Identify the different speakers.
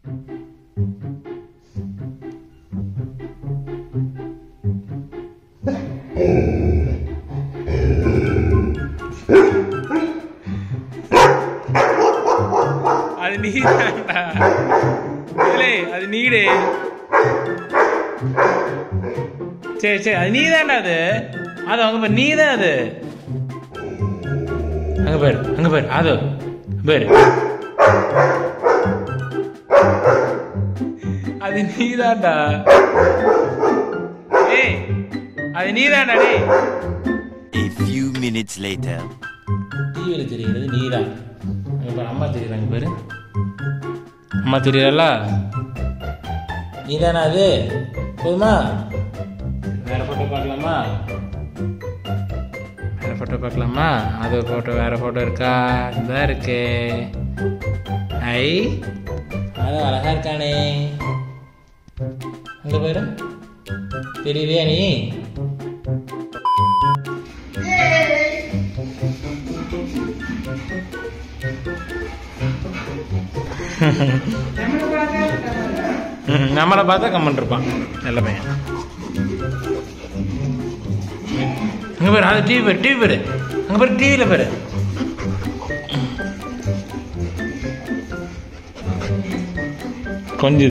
Speaker 1: அது நீதான்டா ஏலே அது நீடு சரி சரி அது நீதான்டா அது அது அங்க பாரு நீதான் அது அங்க பாரு அங்க பாரு அது பாரு அது நீதான்டா ஏய் அது நீதான்டா டேய்
Speaker 2: A few minutes later.
Speaker 1: டிவியில் தெரிகிறது நீதான் அங்கே பாரு அம்மா தெரியுறாங்க பாரு அம்மா தெரியல நீதானா அது போதுமா வேற ஃபோட்டோ பார்க்கலாமா வேற ஃபோட்டோ பார்க்கலாமா அது ஃபோட்டோ வேற ஃபோட்டோ இருக்கா இந்த இருக்கு ஐ அது அழகா இருக்கானே அங்க பாரு தெரியலையா நீ ம், நம்மளை பார்த்தா கம்மன் இருப்பான் நல்ல பையன் அங்கே பாரு அது டிவி பாரு டிவி பாரு அங்கே பாரு டிவியில் பாரு கொஞ்சம்